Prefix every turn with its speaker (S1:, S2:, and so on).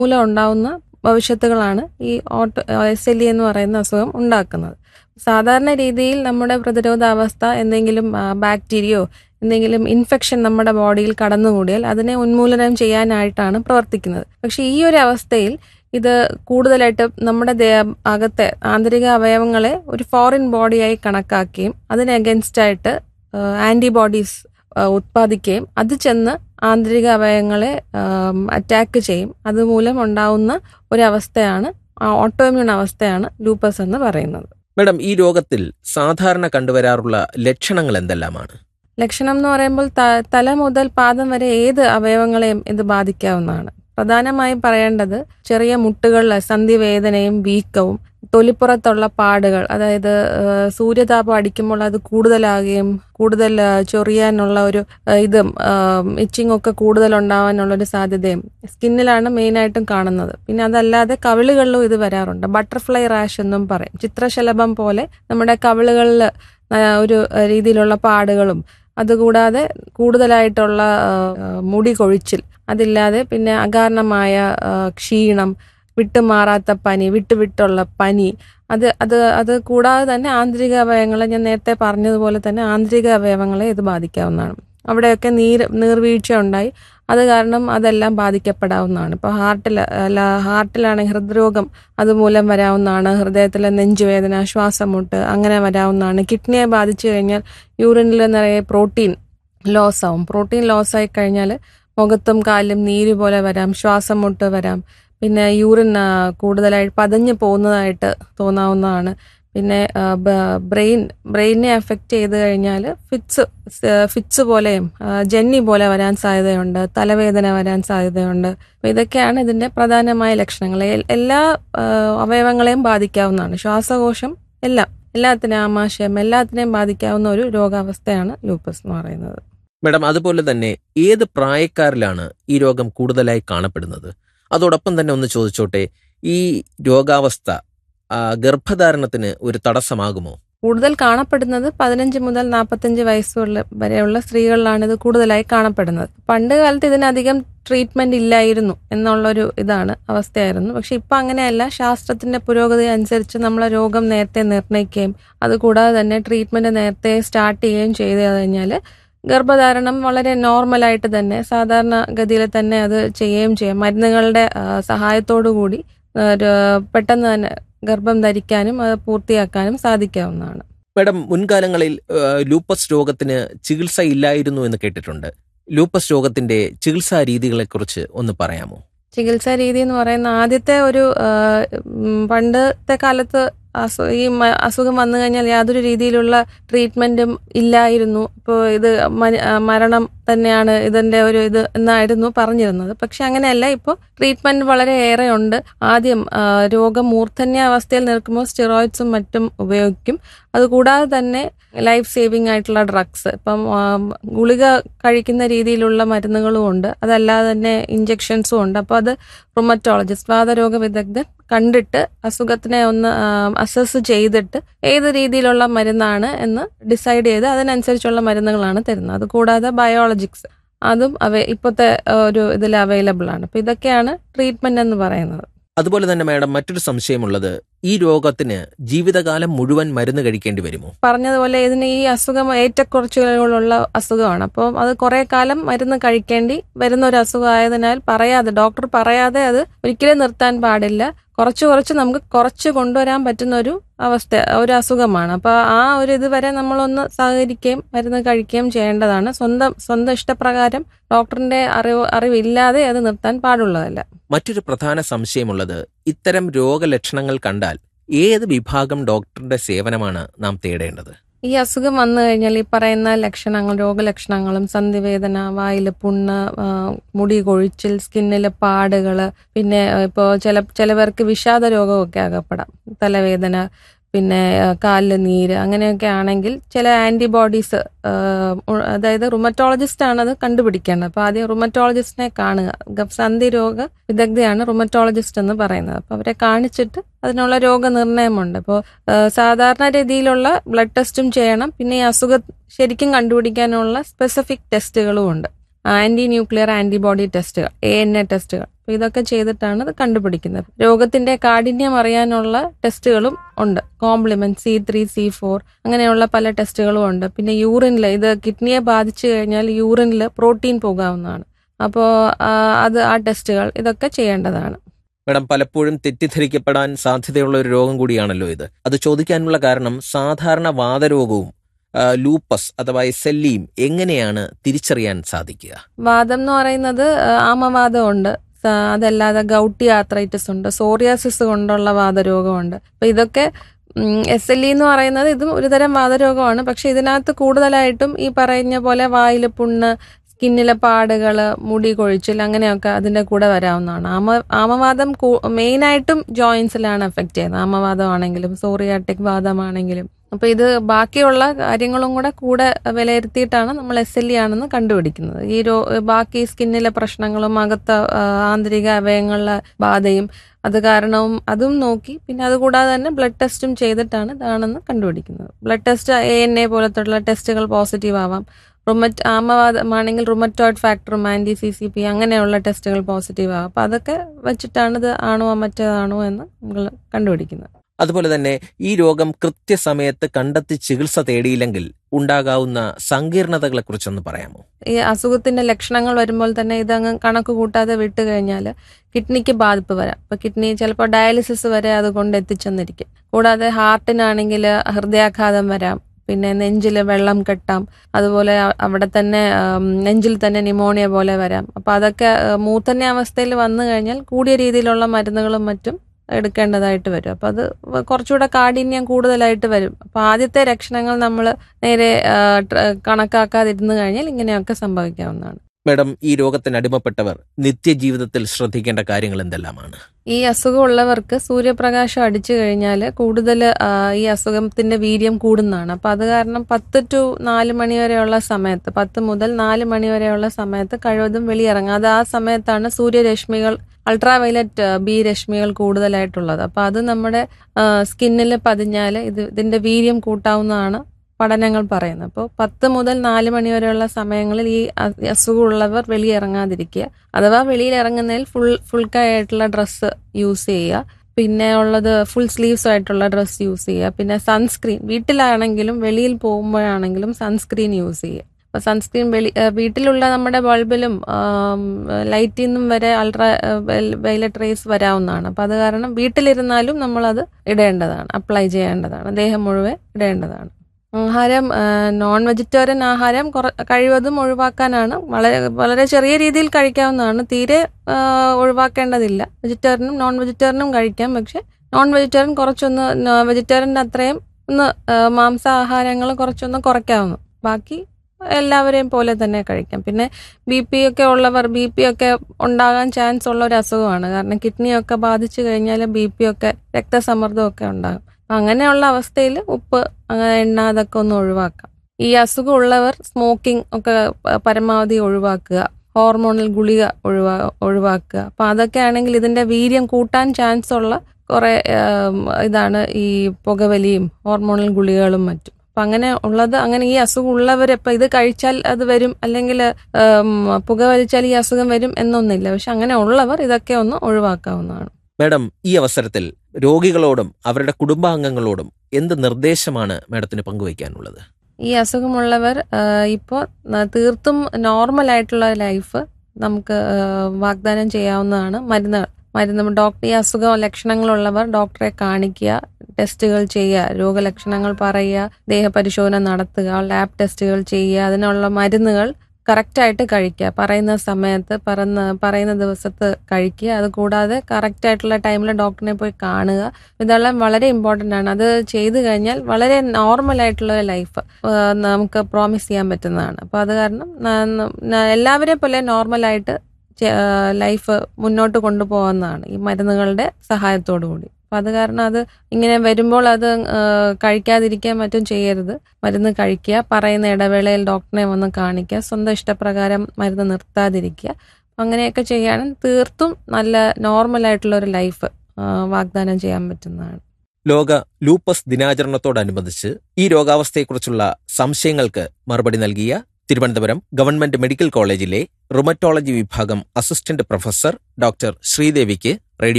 S1: മൂലം ഉണ്ടാവുന്ന ഭവിഷ്യത്തുകളാണ് ഈ ഓട്ടോ എസ് എൽ ഇ എന്ന് പറയുന്ന അസുഖം ഉണ്ടാക്കുന്നത് സാധാരണ രീതിയിൽ നമ്മുടെ പ്രതിരോധാവസ്ഥ എന്തെങ്കിലും ബാക്ടീരിയയോ എന്തെങ്കിലും ഇൻഫെക്ഷൻ നമ്മുടെ ബോഡിയിൽ കടന്നുകൂടിയാൽ അതിനെ ഉന്മൂലനം ചെയ്യാനായിട്ടാണ് പ്രവർത്തിക്കുന്നത് പക്ഷെ ഈ ഒരു അവസ്ഥയിൽ ഇത് കൂടുതലായിട്ട് നമ്മുടെ ദേ- അകത്തെ ആന്തരിക അവയവങ്ങളെ ഒരു ഫോറിൻ ബോഡിയായി കണക്കാക്കുകയും അതിന് അഗൻസ്റ്റ് ആയിട്ട് ആന്റിബോഡീസ് ഉത്പാദിക്കുകയും അത് ചെന്ന് ആന്തരിക അവയവങ്ങളെ അറ്റാക്ക് ചെയ്യും അതുമൂലം ഉണ്ടാവുന്ന ഒരവസ്ഥയാണ് ഓട്ടോമ്യൂൺ അവസ്ഥയാണ് ലൂപ്പസ് എന്ന് പറയുന്നത്
S2: മാഡം ഈ രോഗത്തിൽ സാധാരണ കണ്ടുവരാറുള്ള ലക്ഷണങ്ങൾ എന്തെല്ലാമാണ്
S1: ലക്ഷണം എന്ന് പറയുമ്പോൾ ത- തല മുതൽ പാദം വരെ ഏത് അവയവങ്ങളെയും ഇത് ബാധിക്കാവുന്നതാണ് പ്രധാനമായും പറയേണ്ടത് ചെറിയ മുട്ടുകളിലെ സന്ധിവേദനയും വീക്കവും തൊലിപ്പുറത്തുള്ള പാടുകൾ അതായത് ആ, സൂര്യതാപം അടിക്കുമ്പോൾ അത് കൂടുതലാകുകയും കൂടുതൽ ആ, ചൊറിയാനുള്ള ഒരു ആ, ഇതും ഇച്ചിങ് ഒക്കെ കൂടുതൽ ഉണ്ടാവാനുള്ള ഒരു സാധ്യതയും സ്കിന്നിലാണ് മെയിനായിട്ടും കാണുന്നത് പിന്നെ അതല്ലാതെ കവിളുകളിലും ഇത് വരാറുണ്ട് ബട്ടർഫ്ലൈ റാഷ് എന്നും പറയും ചിത്രശലഭം പോലെ നമ്മുടെ കവിളുകളിൽ ഒരു രീതിയിലുള്ള പാടുകളും അതുകൂടാതെ കൂടുതലായിട്ടുള്ള ആ, ആ, മുടി കൊഴിച്ചിൽ അതില്ലാതെ പിന്നെ അകാരണമായ ആ, ക്ഷീണം വിട്ടുമാറാത്ത പനി വിട്ടുവിട്ടുള്ള പനി അത് അത് അത് കൂടാതെ തന്നെ ആന്തരിക അവയവങ്ങളെ ഞാൻ നേരത്തെ പറഞ്ഞതുപോലെ തന്നെ ആന്തരിക അവയവങ്ങളെ ഇത് ബാധിക്കാവുന്നതാണ് അവിടെയൊക്കെ നീർ നീർവീഴ്ച ഉണ്ടായി അത് കാരണം അതെല്ലാം ബാധിക്കപ്പെടാവുന്നതാണ് ഇപ്പോൾ ഹാർട്ടിൽ അല്ല ഹാർട്ടിലാണെങ്കിൽ ഹൃദ്രോഗം അതുമൂലം വരാവുന്നതാണ് ഹൃദയത്തിലെ നെഞ്ചുവേദന ശ്വാസമുട്ട് അങ്ങനെ വരാവുന്നതാണ് കിഡ്നിയെ ബാധിച്ചു കഴിഞ്ഞാൽ യൂറിനിൽ നിറയെ പ്രോട്ടീൻ ലോസ് ആവും പ്രോട്ടീൻ ലോസ് ആയി കഴിഞ്ഞാൽ മുഖത്തും കാലിലും നീര് പോലെ വരാം ശ്വാസം മുട്ട് വരാം പിന്നെ യൂറിൻ ആ, കൂടുതലായി പതഞ്ഞു പോകുന്നതായിട്ട് തോന്നാവുന്നതാണ് പിന്നെ ആ, ബ- ബ്രെയിൻ ബ്രെയിനെ എഫക്റ്റ് ചെയ്ത് കഴിഞ്ഞാൽ ഫിറ്റ്സ് ഫിറ്റ്സ് പോലെയും ആ, ജന്നി പോലെ വരാൻ സാധ്യതയുണ്ട് തലവേദന വരാൻ സാധ്യതയുണ്ട് അപ്പൊ ഇതൊക്കെയാണ് ഇതിന്റെ പ്രധാനമായ ലക്ഷണങ്ങൾ എൽ- എല്ലാ ആ, അവയവങ്ങളെയും ബാധിക്കാവുന്നതാണ് ശ്വാസകോശം എല്ലാം എല്ലാത്തിനും ആമാശയം എല്ലാത്തിനെയും ബാധിക്കാവുന്ന ഒരു രോഗാവസ്ഥയാണ് ലൂപ്പസ് എന്ന് പറയുന്നത്
S2: മാഡം അതുപോലെ തന്നെ ഏത് പ്രായക്കാരിലാണ് ഈ രോഗം കൂടുതലായി കാണപ്പെടുന്നത് അതോടൊപ്പം തന്നെ ഒന്ന് ചോദിച്ചോട്ടെ ഈ രോഗാവസ്ഥ ആ, ഗർഭധാരണത്തിന് ഒരു തടസ്സമാകുമോ
S1: കൂടുതൽ കാണപ്പെടുന്നത് പതിനഞ്ച് മുതൽ നാൽപ്പത്തഞ്ച് വയസ്സുള്ള വരെയുള്ള സ്ത്രീകളിലാണ് ഇത് കൂടുതലായി കാണപ്പെടുന്നത് പണ്ട് കാലത്ത് ഇതിനധികം ട്രീറ്റ്മെന്റ് ഇല്ലായിരുന്നു എന്നുള്ളൊരു ഇതാണ് അവസ്ഥയായിരുന്നു പക്ഷെ ഇപ്പൊ അങ്ങനെയല്ല ശാസ്ത്രത്തിന്റെ പുരോഗതി അനുസരിച്ച് നമ്മളെ രോഗം നേരത്തെ നിർണ്ണയിക്കുകയും അതുകൂടാതെ തന്നെ ട്രീറ്റ്മെന്റ് നേരത്തെ സ്റ്റാർട്ട് ചെയ്യുകയും ചെയ്തു കഴിഞ്ഞാൽ ഗർഭധാരണം വളരെ നോർമലായിട്ട് തന്നെ സാധാരണ ഗതിയിൽ തന്നെ അത് ചെയ്യുകയും ചെയ്യാം മരുന്നുകളുടെ ആ, സഹായത്തോടു കൂടി ആ, ഒരു- പെട്ടെന്ന് തന്നെ ഗർഭം ധരിക്കാനും അത് പൂർത്തിയാക്കാനും സാധിക്കാവുന്നതാണ്
S2: മാഡം മുൻകാലങ്ങളിൽ ആ, ലൂപ്പസ് രോഗത്തിന് ചികിത്സ ഇല്ലായിരുന്നു എന്ന് കേട്ടിട്ടുണ്ട് ലൂപ്പസ് രോഗത്തിന്റെ ചികിത്സാ രീതികളെക്കുറിച്ച് ഒന്ന് പറയാമോ
S1: ചികിത്സാ രീതി എന്ന് പറയുന്ന ആദ്യത്തെ ഒരു ആ, ഉം, പണ്ടത്തെ കാലത്ത് അസു ഈ മ- അസുഖം വന്നു കഴിഞ്ഞാൽ യാതൊരു രീതിയിലുള്ള ട്രീറ്റ്മെന്റും ഇല്ലായിരുന്നു ഇപ്പോൾ ഇത് മ- ആ, മരണം തന്നെയാണ് ഇതിന്റെ ഒരു ഇത് എന്നായിരുന്നു പറഞ്ഞിരുന്നത് പക്ഷെ അങ്ങനെയല്ല ഇപ്പോൾ ട്രീറ്റ്മെന്റ് വളരെ ഏറെ ഉണ്ട് ആദ്യം ആ, രോഗം മൂർധന്യാവസ്ഥയിൽ നിൽക്കുമ്പോൾ സ്റ്റിറോയിഡ്സും മറ്റും ഉപയോഗിക്കും അതുകൂടാതെ തന്നെ ലൈഫ് സേവിങ് ആയിട്ടുള്ള ഡ്രഗ്സ് ഇപ്പം ആ, ഗുളിക കഴിക്കുന്ന രീതിയിലുള്ള മരുന്നുകളും ഉണ്ട് അതല്ലാതെ തന്നെ ഇഞ്ചെക്ഷൻസും ഉണ്ട് അപ്പോൾ അത് റുമറ്റോളജിസ്റ്റ് വാതരോഗ വിദഗ്ധൻ കണ്ടിട്ട് അസുഖത്തിനെ ഒന്ന് അസസ് ചെയ്തിട്ട് ഏത് രീതിയിലുള്ള മരുന്നാണ് എന്ന് ഡിസൈഡ് ചെയ്ത് അതിനനുസരിച്ചുള്ള മരുന്നുകളാണ് തരുന്നത് അതുകൂടാതെ ബയോളജിക്സ് അതും അവ ഇപ്പോഴത്തെ ഒരു ഇതിൽ അവൈലബിൾ ആണ് അപ്പൊ ഇതൊക്കെയാണ് ട്രീറ്റ്മെന്റ് എന്ന് പറയുന്നത്
S2: അതുപോലെ തന്നെ മാഡം മറ്റൊരു സംശയമുള്ളത് ഈ രോഗത്തിന് ജീവിതകാലം മുഴുവൻ മരുന്ന് കഴിക്കേണ്ടി വരുമോ
S1: പറഞ്ഞതുപോലെ ഇതിന് ഈ അസുഖം ഏറ്റക്കുറച്ചുകളുള്ള അസുഖമാണ് അപ്പോൾ അത് കുറെ കാലം മരുന്ന് കഴിക്കേണ്ടി വരുന്ന ഒരു അസുഖമായതിനാൽ പറയാതെ ഡോക്ടർ പറയാതെ അത് ഒരിക്കലും നിർത്താൻ പാടില്ല കുറച്ച് കുറച്ച് നമുക്ക് കുറച്ച് കൊണ്ടുവരാൻ പറ്റുന്ന ഒരു അവസ്ഥ ഒരു അസുഖമാണ് അപ്പൊ ആ ഒരു ഇതുവരെ നമ്മളൊന്ന് സഹകരിക്കുകയും മരുന്ന് കഴിക്കുകയും ചെയ്യേണ്ടതാണ് സ്വന്തം സ്വന്തം ഇഷ്ടപ്രകാരം ഡോക്ടറിന്റെ അറിവ് അറിവില്ലാതെ അത് നിർത്താൻ പാടുള്ളതല്ല
S2: മറ്റൊരു പ്രധാന സംശയമുള്ളത് ഇത്തരം രോഗലക്ഷണങ്ങൾ കണ്ടാൽ ഏത് വിഭാഗം ഡോക്ടറുടെ സേവനമാണ് നാം തേടേണ്ടത്
S1: ഈ അസുഖം വന്നു കഴിഞ്ഞാൽ ഈ പറയുന്ന ലക്ഷണങ്ങൾ രോഗലക്ഷണങ്ങളും സന്ധിവേദന വായില് പുണ്ണ് ആ, മുടി കൊഴിച്ചിൽ സ്കിന്നിലെ പാടുകള് പിന്നെ ഇപ്പോൾ ചില ചിലവർക്ക് വിഷാദ രോഗമൊക്കെ അകപ്പെടാം തലവേദന പിന്നെ ആ, കാലില് നീര് അങ്ങനെയൊക്കെ ആണെങ്കിൽ ചില ആന്റിബോഡീസ് അതായത് റുമറ്റോളജിസ്റ്റ് ആണ് അത് കണ്ടുപിടിക്കേണ്ടത് അപ്പൊ ആദ്യം റുമറ്റോളജിസ്റ്റിനെ കാണുക ഗ- സന്ധി രോഗ വിദഗ്ധയാണ് റുമറ്റോളജിസ്റ്റ് എന്ന് പറയുന്നത് അപ്പൊ അവരെ കാണിച്ചിട്ട് അതിനുള്ള രോഗനിർണയമുണ്ട് അപ്പോൾ സാധാരണ രീതിയിലുള്ള ബ്ലഡ് ടെസ്റ്റും ചെയ്യണം പിന്നെ ഈ അസുഖം ശരിക്കും കണ്ടുപിടിക്കാനുള്ള സ്പെസിഫിക് ടെസ്റ്റുകളും ഉണ്ട് ആന്റി ന്യൂക്ലിയർ ആന്റിബോഡി ടെസ്റ്റുകൾ എ എൻ എ ടെസ്റ്റുകൾ അപ്പോൾ ഇതൊക്കെ ചെയ്തിട്ടാണ് ഇത് കണ്ടുപിടിക്കുന്നത് രോഗത്തിന്റെ കാഠിന്യം അറിയാനുള്ള ടെസ്റ്റുകളും ഉണ്ട് complement C three C four അങ്ങനെയുള്ള പല ടെസ്റ്റുകളും ഉണ്ട് പിന്നെ യൂറിനിൽ ഇത് കിഡ്നിയെ ബാധിച്ചു കഴിഞ്ഞാൽ യൂറിനിൽ പ്രോട്ടീൻ പോകാവുന്നതാണ് അപ്പോൾ അത് ആ ടെസ്റ്റുകൾ ഇതൊക്കെ ചെയ്യേണ്ടതാണ്
S2: മാഡം പലപ്പോഴും തെറ്റിദ്ധരിക്കപ്പെടാൻ സാധ്യതയുള്ള ഒരു രോഗം കൂടിയാണല്ലോ ഇത് അത് ചോദിക്കാനുള്ള കാരണം സാധാരണ വാതരോഗവും ആ, ലൂപ്പസ് അഥവാ എസ്എല്ലിയും എങ്ങനെയാണ് തിരിച്ചറിയാൻ സാധിക്കുക
S1: വാദം എന്ന് പറയുന്നത് ആ, ആമവാദമുണ്ട് സ- അതല്ലാതെ ഗൗട്ടി ആത്രൈറ്റിസ് ഉണ്ട് സോറിയാസിസ് കൊണ്ടുള്ള വാതരോഗമുണ്ട് അപ്പൊ ഇതൊക്കെ എസ് എൽ ഇ എന്ന് പറയുന്നത് ഇതും ഒരുതരം വാതരോഗമാണ് പക്ഷെ ഇതിനകത്ത് കൂടുതലായിട്ടും ഈ പറയുന്ന പോലെ വായിൽ പുണ്ണ് സ്കിന്നിലെ പാടുകള് മുടി കൊഴിച്ചിൽ അങ്ങനെയൊക്കെ അതിന്റെ കൂടെ വരാവുന്നതാണ് ആമ ആമവാദം മെയിനായിട്ടും ജോയിൻസിലാണ് എഫക്ട് ചെയ്യുന്നത് ആമവാദമാണെങ്കിലും സോറിയാട്ടിക് വാദമാണെങ്കിലും അപ്പൊ ഇത് ബാക്കിയുള്ള കാര്യങ്ങളും കൂടെ കൂടെ വിലയിരുത്തിയിട്ടാണ് നമ്മൾ എസ് എൽ ഇ ആണെന്ന് കണ്ടുപിടിക്കുന്നത് ഈ രോ ബാക്കി സ്കിന്നിലെ പ്രശ്നങ്ങളും അകത്ത ആ, ആന്തരിക അവയവങ്ങളിലെ ബാധയും അത് കാരണവും അതും നോക്കി പിന്നെ അതുകൂടാതെ തന്നെ ബ്ലഡ് ടെസ്റ്റും ചെയ്തിട്ടാണ് ഇതാണെന്ന് കണ്ടുപിടിക്കുന്നത് blood test A N A പോലത്തുള്ള ടെസ്റ്റുകൾ പോസിറ്റീവ് ആവാം റുമറ്റ് ആമവാദമാണെങ്കിൽ റുമറ്റോയിഡ് ഫാക്ടറും ആന്റി സി സി പി അങ്ങനെയുള്ള ടെസ്റ്റുകൾ പോസിറ്റീവ് ആവും അപ്പൊ അതൊക്കെ വെച്ചിട്ടാണ് ഇത് ആണോ മറ്റേതാണോ എന്ന് നമ്മൾ കണ്ടുപിടിക്കുന്നത്
S2: അതുപോലെ തന്നെ ഈ രോഗം കൃത്യസമയത്ത് കണ്ടെത്തി ചികിത്സ തേടിയില്ലെങ്കിൽ ഉണ്ടാകാവുന്ന സങ്കീർണതകളെ കുറിച്ചൊന്ന് പറയാമോ
S1: ഈ അസുഖത്തിന്റെ ലക്ഷണങ്ങൾ വരുമ്പോൾ തന്നെ ഇതങ്ങ് കണക്ക് കൂട്ടാതെ വിട്ട് കഴിഞ്ഞാൽ കിഡ്നിക്ക് ബാധിപ്പ് വരാം അപ്പൊ കിഡ്നി ചിലപ്പോൾ ഡയാലിസിസ് വരെ അത് കൊണ്ട് എത്തിച്ചെന്നിരിക്കും കൂടാതെ ഹാർട്ടിനാണെങ്കിൽ ഹൃദയാഘാതം വരാം പിന്നെ നെഞ്ചിൽ വെള്ളം കെട്ടാം അതുപോലെ അ- അവിടെ തന്നെ ആം, നെഞ്ചിൽ തന്നെ നിമോണിയ പോലെ വരാം അപ്പൊ അതൊക്കെ ആ, മൂർധന്യ അവസ്ഥയിൽ വന്നു കഴിഞ്ഞാൽ കൂടിയ രീതിയിലുള്ള മരുന്നുകളും മറ്റും എടുക്കേണ്ടതായിട്ട് വരും അപ്പൊ അത് വ- കുറച്ചുകൂടെ കാഠിന്യം കൂടുതലായിട്ട് വരും അപ്പൊ ആദ്യത്തെ ലക്ഷണങ്ങൾ നമ്മൾ നേരെ ആ, ട്ര- കണക്കാക്കാതിരുന്നു കഴിഞ്ഞാൽ ഇങ്ങനെയൊക്കെ സംഭവിക്കാവുന്നതാണ്
S2: മാഡം ഈ രോഗത്തിന് അടിമപ്പെട്ടവർ നിത്യജീവിതത്തിൽ ശ്രദ്ധിക്കേണ്ട കാര്യങ്ങൾ എന്തെല്ലാമാണ്
S1: ഈ അസുഖമുള്ളവർക്ക് സൂര്യപ്രകാശം അടിച്ചു കഴിഞ്ഞാൽ കൂടുതൽ ഈ അസുഖത്തിന്റെ വീര്യം കൂടുന്നതാണ് അപ്പൊ അത് കാരണം പത്ത് ടു നാല് മണി വരെയുള്ള സമയത്ത് പത്ത് മുതൽ നാല് മണി വരെയുള്ള സമയത്ത് കഴിവതും വെളിയിറങ്ങാതെ ആ സമയത്താണ് സൂര്യരശ്മികൾ അൾട്രാ വയലറ്റ് ബി രശ്മികൾ കൂടുതലായിട്ടുള്ളത് അപ്പൊ അത് നമ്മുടെ സ്കിന്നിൽ പതിഞ്ഞാൽ ഇത് ഇതിന്റെ വീര്യം കൂട്ടാവുന്നതാണ് പഠനങ്ങൾ പറയുന്നത് അപ്പോൾ പത്ത് മുതൽ നാല് മണി വരെയുള്ള സമയങ്ങളിൽ ഈ അ- അസുഖമുള്ളവർ വെളിയിറങ്ങാതിരിക്കുക അഥവാ വെളിയിൽ ഇറങ്ങുന്നതിൽ ഫുൾ ഫുൾ ആയിട്ടുള്ള ഡ്രസ്സ് യൂസ് ചെയ്യുക പിന്നെ ഉള്ളത് ഫുൾ സ്ലീവ്സ് ആയിട്ടുള്ള ഡ്രസ്സ് യൂസ് ചെയ്യുക പിന്നെ സൺസ്ക്രീൻ വീട്ടിലാണെങ്കിലും വെളിയിൽ പോകുമ്പോഴാണെങ്കിലും സൺസ്ക്രീൻ യൂസ് ചെയ്യുക അപ്പൊ സൺസ്ക്രീൻ വെളി ആ, വീട്ടിലുള്ള നമ്മുടെ ബൾബിലും ലൈറ്റിൽ നിന്നും വരെ അൾട്രാ വയലറ്റ് റേസ് വരാവുന്നതാണ് അപ്പൊ അത് കാരണം വീട്ടിലിരുന്നാലും നമ്മളത് ഇടേണ്ടതാണ് അപ്ലൈ ചെയ്യേണ്ടതാണ് ദേഹം മുഴുവൻ ഇടേണ്ടതാണ് ആഹാരം നോൺ വെജിറ്റേറിയൻ ആഹാരം കുറ- കഴിവതും ഒഴിവാക്കാനാണ് വളരെ വളരെ ചെറിയ രീതിയിൽ കഴിക്കാവുന്നതാണ് തീരെ ആ, ഒഴിവാക്കേണ്ടതില്ല വെജിറ്റേറിയനും നോൺ വെജിറ്റേറിയനും കഴിക്കാം പക്ഷെ നോൺ വെജിറ്റേറിയൻ കുറച്ചൊന്ന് വെജിറ്റേറിയൻ്റെ അത്രയും ഒന്ന് ആ, മാംസാഹാരങ്ങൾ കുറച്ചൊന്ന് കുറയ്ക്കാവുന്നു ബാക്കി എല്ലാവരെയും പോലെ തന്നെ കഴിക്കാം പിന്നെ ബി പി ഒക്കെ ഉള്ളവർ ബി പി ഒക്കെ ഉണ്ടാകാൻ ചാൻസ് ഉള്ള ഒരു അസുഖമാണ് കാരണം കിഡ്നിയൊക്കെ ബാധിച്ചു കഴിഞ്ഞാൽ ബി പി ഒക്കെ രക്തസമ്മർദ്ദം ഒക്കെ ഉണ്ടാകും അപ്പൊ അങ്ങനെയുള്ള അവസ്ഥയിൽ ഉപ്പ് അങ്ങനെ എണ്ണ അതൊക്കെ ഒന്ന് ഒഴിവാക്കാം ഈ അസുഖമുള്ളവർ സ്മോക്കിംഗ് ഒക്കെ പ- പരമാവധി ഒഴിവാക്കുക ഹോർമോണൽ ഗുളിക ഒഴിവാ ഒഴിവാക്കുക അപ്പൊ അതൊക്കെ ആണെങ്കിൽ ഇതിന്റെ വീര്യം കൂട്ടാൻ ചാൻസ് ഉള്ള കുറെ ആം, ഇതാണ് ഈ പുകവലിയും ഹോർമോണൽ ഗുളികകളും മറ്റും അപ്പൊ അങ്ങനെ ഉള്ളത് അങ്ങനെ ഈ അസുഖം ഉള്ളവർ ഇപ്പൊ ഇത് കഴിച്ചാൽ അത് വരും അല്ലെങ്കിൽ പുകവലിച്ചാൽ ഈ അസുഖം വരും എന്നൊന്നില്ല പക്ഷെ അങ്ങനെ ഉള്ളവർ ഇതൊക്കെ ഒന്ന് ഒഴിവാക്കാവുന്നതാണ്
S2: മാഡം ഈ അവസരത്തിൽ രോഗികളോടും അവരുടെ കുടുംബാംഗങ്ങളോടും എന്ത് നിർദ്ദേശമാണ് മാഡത്തിന് പങ്കുവയ്ക്കാനുള്ളത്
S1: ഈ അസുഖമുള്ളവർ ഇപ്പോൾ തീർത്തും നോർമൽ ആയിട്ടുള്ള ലൈഫ് നമുക്ക് ആ, വാഗ്ദാനം ചെയ്യാവുന്നതാണ് മരുന്നുകൾ മരുന്ന് ഡോക്ടർ ഈ അസുഖ ലക്ഷണങ്ങളുള്ളവർ ഡോക്ടറെ കാണിക്കുക ടെസ്റ്റുകൾ ചെയ്യുക രോഗലക്ഷണങ്ങൾ പറയുക ദേഹപരിശോധന നടത്തുക ലാബ് ടെസ്റ്റുകൾ ചെയ്യുക അതിനുള്ള മരുന്നുകൾ കറക്റ്റായിട്ട് കഴിക്കുക പറയുന്ന സമയത്ത് പറയുന്ന പറയുന്ന ദിവസത്ത് കഴിക്കുക അത് കൂടാതെ കറക്റ്റ് ആയിട്ടുള്ള ടൈമിൽ ഡോക്ടറിനെ പോയി കാണുക ഇതെല്ലാം വളരെ ഇമ്പോർട്ടൻ്റ് ആണ് അത് ചെയ്തു കഴിഞ്ഞാൽ വളരെ നോർമൽ ആയിട്ടുള്ള ലൈഫ് നമുക്ക് പ്രോമിസ് ചെയ്യാൻ പറ്റുന്നതാണ് അപ്പോൾ അത് കാരണം ന- ന- എല്ലാവരെ പോലെ നോർമലായിട്ട് ലൈഫ് മുന്നോട്ട് കൊണ്ടുപോകുന്നതാണ് ഈ മരുന്നുകളുടെ സഹായത്തോടു കൂടി അപ്പം അത് കാരണം അത് ഇങ്ങനെ വരുമ്പോൾ അത് ആ, കഴിക്കാതിരിക്കാൻ മറ്റും ചെയ്യരുത് മരുന്ന് കഴിക്കുക പറയുന്ന ഇടവേളയിൽ ഡോക്ടറെ വന്ന് കാണിക്കുക സ്വന്തം ഇഷ്ടപ്രകാരം മരുന്ന് നിർത്താതിരിക്കുക അങ്ങനെയൊക്കെ ചെയ്യുകയാണെങ്കിൽ തീർത്തും നല്ല നോർമലായിട്ടുള്ള ഒരു ലൈഫ് വാഗ്ദാനം ചെയ്യാൻ പറ്റുന്നതാണ്
S2: ലോക ലൂപ്പസ് ദിനാചരണത്തോടനുബന്ധിച്ച് ഈ രോഗാവസ്ഥയെക്കുറിച്ചുള്ള സംശയങ്ങൾക്ക് മറുപടി നൽകിയ തിരുവനന്തപുരം ഗവൺമെന്റ് മെഡിക്കൽ കോളേജിലെ റുമറ്റോളജി വിഭാഗം അസിസ്റ്റന്റ് പ്രൊഫസർ ഡോക്ടർ ശ്രീദേവിക്ക്